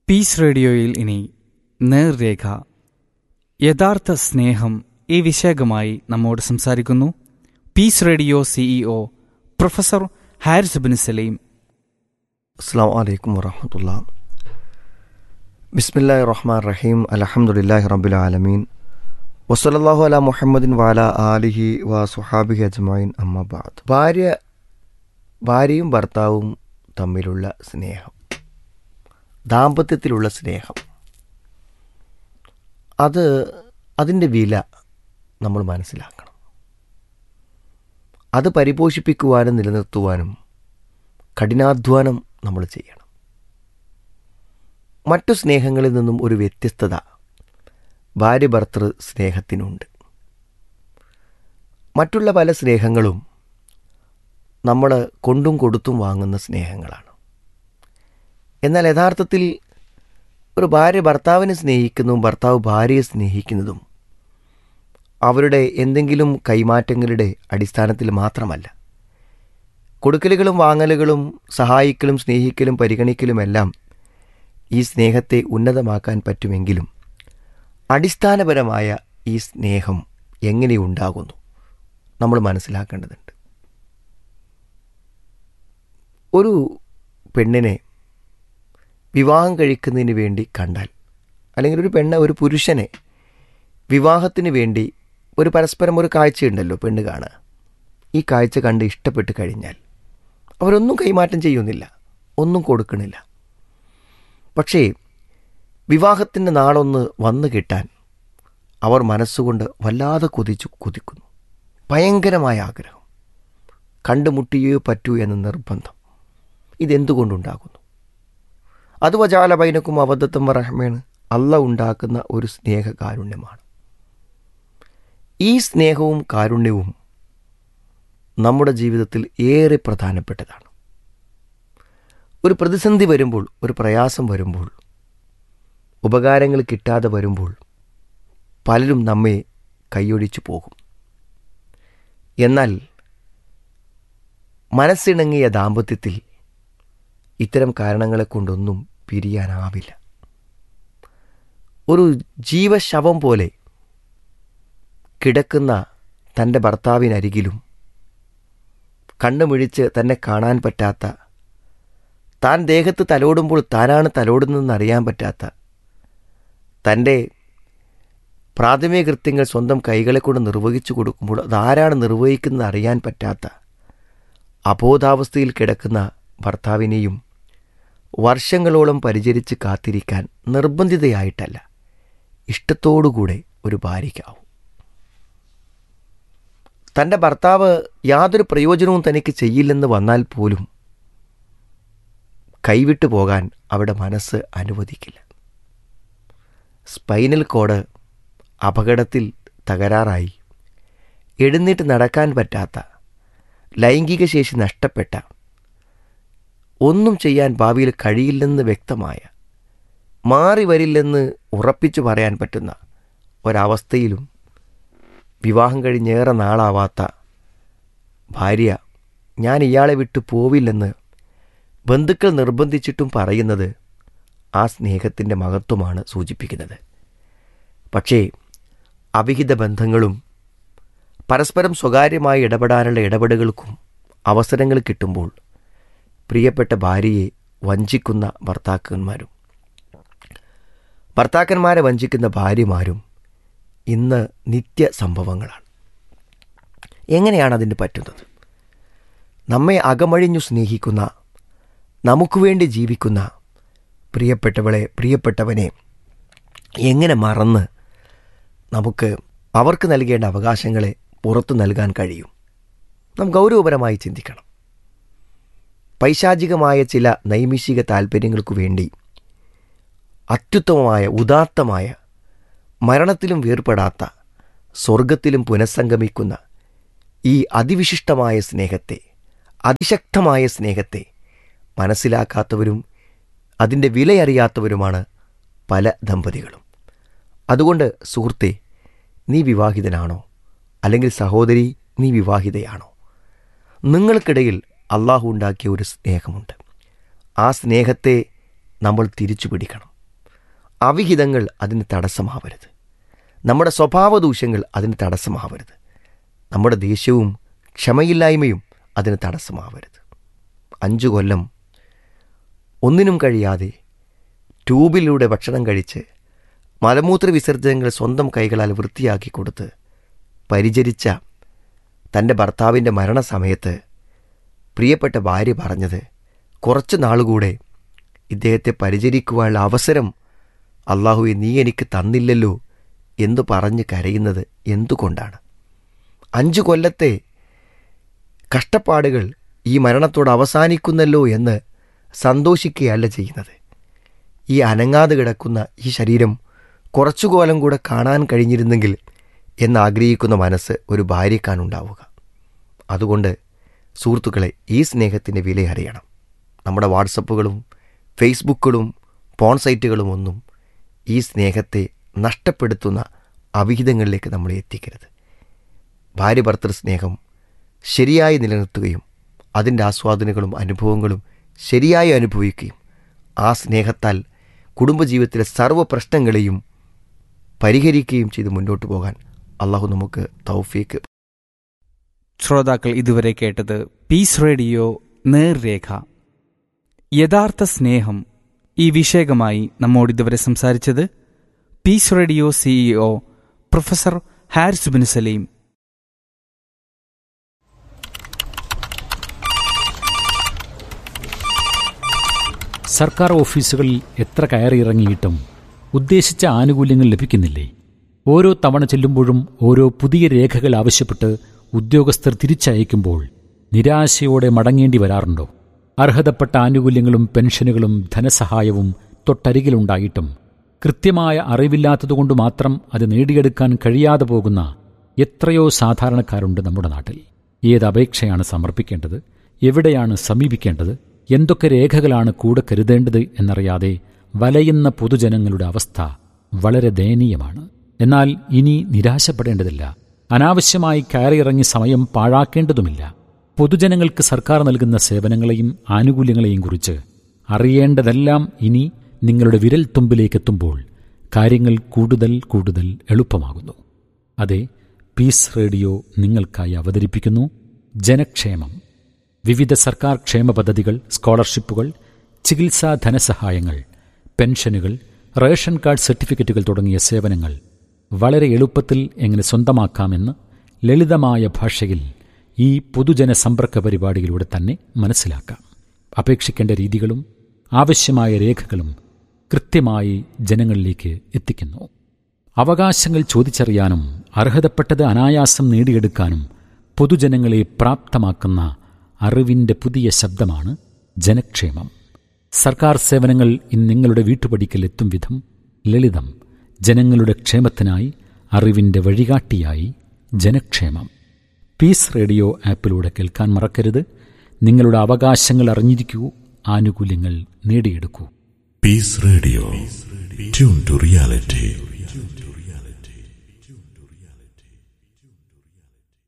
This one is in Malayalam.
പീസ് റേഡിയോയിൽ ഇനി നേർരേഖ യഥാർത്ഥ സ്നേഹം ഈ വിഷയകമായി നമ്മോട് സംസാരിക്കുന്നു peace radio CEO professor Haris bin Salim അസ്സാം വലൈക്കും വറഹമത്തുള്ള ബിസ്മില്ലാ റഹ്മാൻ റഹീം അലഹമുല്ലാഹി റബ്ബുൽ ആലമീൻ വസലല്ലാഹു അല മുഹമ്മദിൻ വാല ആലിഹി വ സുഹാബിഹി അജ്മൈൻ അമ്മബാദ് ഭാര്യ ഭാര്യയും ഭർത്താവും തമ്മിലുള്ള സ്നേഹം ദാമ്പത്യത്തിലുള്ള സ്നേഹം അത് അതിൻ്റെ വില നമ്മൾ മനസ്സിലാക്കണം അത് പരിപോഷിപ്പിക്കുവാനും നിലനിർത്തുവാനും കഠിനാധ്വാനം നമ്മൾ ചെയ്യണം മറ്റു സ്നേഹങ്ങളിൽ നിന്നും ഒരു വ്യത്യസ്തത ഭാര്യ ഭർത്തൃ സ്നേഹത്തിനുണ്ട് മറ്റുള്ള പല സ്നേഹങ്ങളും നമ്മൾ കൊണ്ടും കൊടുത്തും വാങ്ങുന്ന സ്നേഹങ്ങളാണ് എന്നാൽ യഥാർത്ഥത്തിൽ ഒരു ഭാര്യ ഭർത്താവിനെ സ്നേഹിക്കുന്നതും ഭർത്താവ് ഭാര്യയെ സ്നേഹിക്കുന്നതും അവരുടെ എന്തെങ്കിലും കൈമാറ്റങ്ങളുടെ അടിസ്ഥാനത്തിൽ മാത്രമല്ല കൊടുക്കലുകളും വാങ്ങലുകളും സഹായിക്കലും സ്നേഹിക്കലും പരിഗണിക്കലുമെല്ലാം ഈ സ്നേഹത്തെ ഉന്നതമാക്കാൻ പറ്റുമെങ്കിലും അടിസ്ഥാനപരമായ ഈ സ്നേഹം എങ്ങനെ ഉണ്ടാകുന്നു നമ്മൾ മനസ്സിലാക്കേണ്ടതുണ്ട് ഒരു പെണ്ണിനെ വിവാഹം കഴിക്കുന്നതിന് വേണ്ടി കണ്ടാൽ അല്ലെങ്കിൽ ഒരു പെണ്ണ് ഒരു പുരുഷനെ വിവാഹത്തിന് വേണ്ടി ഒരു പരസ്പരം ഒരു കാഴ്ചയുണ്ടല്ലോ പെണ്ണ് കാണുക ഈ കാഴ്ച കണ്ട് ഇഷ്ടപ്പെട്ട് കഴിഞ്ഞാൽ അവരൊന്നും കൈമാറ്റം ചെയ്യുന്നില്ല ഒന്നും കൊടുക്കണില്ല പക്ഷേ വിവാഹത്തിൻ്റെ നാളൊന്ന് വന്നു കിട്ടാൻ അവർ മനസ്സുകൊണ്ട് വല്ലാതെ കൊതിച്ചു കൊതിക്കുന്നു ഭയങ്കരമായ ആഗ്രഹം കണ്ടുമുട്ടിയേ പറ്റൂ എന്ന നിർബന്ധം ഇതെന്തുകൊണ്ടുണ്ടാകുന്നു അത് വജാല ബൈനക്കും അബദ്ധത്തും റഹ്മേണ് അല്ല ഉണ്ടാക്കുന്ന ഒരു സ്നേഹകാരുണ്യമാണ് ഈ സ്നേഹവും കാരുണ്യവും നമ്മുടെ ജീവിതത്തിൽ ഏറെ പ്രധാനപ്പെട്ടതാണ് ഒരു പ്രതിസന്ധി വരുമ്പോൾ ഒരു പ്രയാസം വരുമ്പോൾ ഉപകാരങ്ങൾ കിട്ടാതെ വരുമ്പോൾ പലരും നമ്മെ കൈയൊഴിച്ചു പോകും എന്നാൽ മനസ്സിണങ്ങിയ ദാമ്പത്യത്തിൽ ഇത്തരം കാരണങ്ങളെ കൊണ്ടൊന്നും പിരിയാനാവില്ല ഒരു ജീവശവം പോലെ കിടക്കുന്ന തൻ്റെ ഭർത്താവിനരികിലും കണ്ണുമിഴിച്ച് തന്നെ കാണാൻ പറ്റാത്ത താൻ ദേഹത്ത് തലോടുമ്പോൾ താനാണ് തലോടുന്നതെന്ന് അറിയാൻ പറ്റാത്ത തൻ്റെ പ്രാഥമിക കൃത്യങ്ങൾ സ്വന്തം കൈകളെ കൊണ്ട് നിർവഹിച്ചു കൊടുക്കുമ്പോൾ അതാരാണ് നിർവഹിക്കുന്നത് അറിയാൻ പറ്റാത്ത അബോധാവസ്ഥയിൽ കിടക്കുന്ന ഭർത്താവിനെയും വർഷങ്ങളോളം പരിചരിച്ച് കാത്തിരിക്കാൻ നിർബന്ധിതയായിട്ടല്ല ഇഷ്ടത്തോടുകൂടെ ഒരു ഭാര്യയ്ക്കാവും തൻ്റെ ഭർത്താവ് യാതൊരു പ്രയോജനവും തനിക്ക് ചെയ്യില്ലെന്ന് വന്നാൽ പോലും കൈവിട്ടു പോകാൻ അവിടെ മനസ്സ് അനുവദിക്കില്ല സ്പൈനൽ കോഡ് അപകടത്തിൽ തകരാറായി എഴുന്നേറ്റ് നടക്കാൻ പറ്റാത്ത ലൈംഗിക ശേഷി നഷ്ടപ്പെട്ട ഒന്നും ചെയ്യാൻ ഭാവിയിൽ കഴിയില്ലെന്ന് വ്യക്തമായ മാറി വരില്ലെന്ന് ഉറപ്പിച്ചു പറയാൻ പറ്റുന്ന ഒരവസ്ഥയിലും വിവാഹം കഴിഞ്ഞേറെ നാളാവാത്ത ഭാര്യ ഞാൻ ഇയാളെ വിട്ടു പോവില്ലെന്ന് ബന്ധുക്കൾ നിർബന്ധിച്ചിട്ടും പറയുന്നത് ആ സ്നേഹത്തിൻ്റെ മഹത്വമാണ് സൂചിപ്പിക്കുന്നത് പക്ഷേ അവിഹിത ബന്ധങ്ങളും പരസ്പരം സ്വകാര്യമായി ഇടപെടാനുള്ള ഇടപെടലുകൾക്കും അവസരങ്ങൾ കിട്ടുമ്പോൾ പ്രിയപ്പെട്ട ഭാര്യയെ വഞ്ചിക്കുന്ന ഭർത്താക്കന്മാരും ഭർത്താക്കന്മാരെ വഞ്ചിക്കുന്ന ഭാര്യമാരും ഇന്ന് നിത്യ സംഭവങ്ങളാണ് എങ്ങനെയാണ് അതിന് പറ്റുന്നത് നമ്മെ അകമഴിഞ്ഞു സ്നേഹിക്കുന്ന നമുക്ക് വേണ്ടി ജീവിക്കുന്ന പ്രിയപ്പെട്ടവളെ പ്രിയപ്പെട്ടവനെ എങ്ങനെ മറന്ന് നമുക്ക് അവർക്ക് നൽകേണ്ട അവകാശങ്ങളെ പുറത്തു നൽകാൻ കഴിയും നാം ഗൗരവപരമായി ചിന്തിക്കണം പൈശാചികമായ ചില നൈമിഷിക താൽപ്പര്യങ്ങൾക്കു വേണ്ടി അത്യുത്തമമായ ഉദാത്തമായ മരണത്തിലും വേർപെടാത്ത സ്വർഗത്തിലും പുനഃസംഗമിക്കുന്ന ഈ അതിവിശിഷ്ടമായ സ്നേഹത്തെ അതിശക്തമായ സ്നേഹത്തെ മനസ്സിലാക്കാത്തവരും അതിൻ്റെ വിലയറിയാത്തവരുമാണ് പല ദമ്പതികളും അതുകൊണ്ട് സുഹൃത്തെ നീ വിവാഹിതനാണോ അല്ലെങ്കിൽ സഹോദരി നീ വിവാഹിതയാണോ നിങ്ങൾക്കിടയിൽ അള്ളാഹു ഉണ്ടാക്കിയ ഒരു സ്നേഹമുണ്ട് ആ സ്നേഹത്തെ നമ്മൾ തിരിച്ചു പിടിക്കണം അവിഹിതങ്ങൾ അതിന് തടസ്സമാവരുത് നമ്മുടെ സ്വഭാവ ദൂഷ്യങ്ങൾ അതിന് തടസ്സമാവരുത് നമ്മുടെ ദേഷ്യവും ക്ഷമയില്ലായ്മയും അതിന് തടസ്സമാവരുത് അഞ്ചു കൊല്ലം ഒന്നിനും കഴിയാതെ ട്യൂബിലൂടെ ഭക്ഷണം കഴിച്ച് മലമൂത്ര വിസർജനങ്ങൾ സ്വന്തം കൈകളാൽ വൃത്തിയാക്കി കൊടുത്ത് പരിചരിച്ച തൻ്റെ ഭർത്താവിൻ്റെ മരണസമയത്ത് പ്രിയപ്പെട്ട ഭാര്യ പറഞ്ഞത് കുറച്ച് നാളുകൂടെ ഇദ്ദേഹത്തെ പരിചരിക്കുവാനുള്ള അവസരം അള്ളാഹുവെ നീ എനിക്ക് തന്നില്ലല്ലോ എന്ന് പറഞ്ഞ് കരയുന്നത് എന്തുകൊണ്ടാണ് അഞ്ചു കൊല്ലത്തെ കഷ്ടപ്പാടുകൾ ഈ മരണത്തോട് അവസാനിക്കുന്നല്ലോ എന്ന് സന്തോഷിക്കുകയല്ല ചെയ്യുന്നത് ഈ അനങ്ങാതെ കിടക്കുന്ന ഈ ശരീരം കുറച്ചുകാലം കൂടെ കാണാൻ കഴിഞ്ഞിരുന്നെങ്കിൽ എന്നാഗ്രഹിക്കുന്ന മനസ്സ് ഒരു ഭാര്യക്കാണുണ്ടാവുക അതുകൊണ്ട് സുഹൃത്തുക്കളെ ഈ സ്നേഹത്തിൻ്റെ വില അറിയണം നമ്മുടെ വാട്സപ്പുകളും ഫേസ്ബുക്കുകളും പോൺ സൈറ്റുകളും ഒന്നും ഈ സ്നേഹത്തെ നഷ്ടപ്പെടുത്തുന്ന അവിഹിതങ്ങളിലേക്ക് നമ്മളെ എത്തിക്കരുത് ഭാര്യ ഭർത്തൃ സ്നേഹം ശരിയായി നിലനിർത്തുകയും അതിൻ്റെ ആസ്വാദനങ്ങളും അനുഭവങ്ങളും ശരിയായി അനുഭവിക്കുകയും ആ സ്നേഹത്താൽ കുടുംബജീവിതത്തിലെ സർവ്വ പ്രശ്നങ്ങളെയും പരിഹരിക്കുകയും ചെയ്ത് മുന്നോട്ട് പോകാൻ അള്ളാഹു നമുക്ക് തൗഫീക്ക് ശ്രോതാക്കൾ ഇതുവരെ കേട്ടത് പീസ് റേഡിയോ നേർരേഖ യഥാർത്ഥ സ്നേഹം ഈ വിഷയകമായി നമ്മോട് ഇതുവരെ സംസാരിച്ചത് peace radio CEO professor Haris bin Salim സർക്കാർ ഓഫീസുകളിൽ എത്ര കയറിയിറങ്ങിയിട്ടും ഉദ്ദേശിച്ച ആനുകൂല്യങ്ങൾ ലഭിക്കുന്നില്ലേ ഓരോ തവണ ചെല്ലുമ്പോഴും ഓരോ പുതിയ രേഖകൾ ആവശ്യപ്പെട്ട് ഉദ്യോഗസ്ഥർ തിരിച്ചയക്കുമ്പോൾ നിരാശയോടെ മടങ്ങേണ്ടി വരാറുണ്ടോ അർഹതപ്പെട്ട ആനുകൂല്യങ്ങളും പെൻഷനുകളും ധനസഹായവും തൊട്ടരികിലുണ്ടായിട്ടും കൃത്യമായ അറിവില്ലാത്തതുകൊണ്ട് മാത്രം അത് നേടിയെടുക്കാൻ കഴിയാതെ പോകുന്ന എത്രയോ സാധാരണക്കാരുണ്ട് നമ്മുടെ നാട്ടിൽ ഏത് അപേക്ഷയാണ് സമർപ്പിക്കേണ്ടത് എവിടെയാണ് സമീപിക്കേണ്ടത് എന്തൊക്കെ രേഖകളാണ് കൂടെ കരുതേണ്ടത് എന്നറിയാതെ വലയുന്ന പൊതുജനങ്ങളുടെ അവസ്ഥ വളരെ ദയനീയമാണ് എന്നാൽ ഇനി നിരാശപ്പെടേണ്ടതില്ല അനാവശ്യമായി കയറിയിറങ്ങി സമയം പാഴാക്കേണ്ടതുമില്ല പൊതുജനങ്ങൾക്ക് സർക്കാർ നൽകുന്ന സേവനങ്ങളെയും ആനുകൂല്യങ്ങളെയും കുറിച്ച് അറിയേണ്ടതെല്ലാം ഇനി നിങ്ങളുടെ വിരൽ തുമ്പിലേക്കെത്തുമ്പോൾ കാര്യങ്ങൾ കൂടുതൽ കൂടുതൽ എളുപ്പമാകുന്നു അതെ പീസ് റേഡിയോ നിങ്ങൾക്കായി അവതരിപ്പിക്കുന്നു ജനക്ഷേമം വിവിധ സർക്കാർ ക്ഷേമ പദ്ധതികൾ സ്കോളർഷിപ്പുകൾ ചികിത്സാ ധനസഹായങ്ങൾ പെൻഷനുകൾ റേഷൻ കാർഡ് സർട്ടിഫിക്കറ്റുകൾ തുടങ്ങിയ സേവനങ്ങൾ വളരെ എളുപ്പത്തിൽ എങ്ങനെ സ്വന്തമാക്കാമെന്ന് ലളിതമായ ഭാഷയിൽ ഈ പൊതുജന സമ്പർക്ക പരിപാടിയിലൂടെ തന്നെ മനസ്സിലാക്കാം അപേക്ഷിക്കേണ്ട രീതികളും ആവശ്യമായ രേഖകളും കൃത്യമായി ജനങ്ങളിലേക്ക് എത്തിക്കുന്നു അവകാശങ്ങൾ ചോദിച്ചറിയാനും അർഹതപ്പെട്ടത് അനായാസം നേടിയെടുക്കാനും പൊതുജനങ്ങളെ പ്രാപ്തമാക്കുന്ന അറിവിന്റെ പുതിയ ശബ്ദമാണ് ജനക്ഷേമം സർക്കാർ സേവനങ്ങൾ ഇന്ന് നിങ്ങളുടെ വീട്ടുപടിക്കൽ എത്തും വിധം ലളിതം ജനങ്ങളുടെ ക്ഷേമത്തിനായി അറിവിന്റെ വഴികാട്ടിയായി ജനക്ഷേമം പീസ് റേഡിയോ ആപ്പിലൂടെ കേൾക്കാൻ മറക്കരുത് നിങ്ങളുടെ അവകാശങ്ങൾ അറിഞ്ഞിരിക്കൂ ആനുകൂല്യങ്ങൾ നേടിയെടുക്കൂ Peace Radio. Tune to reality.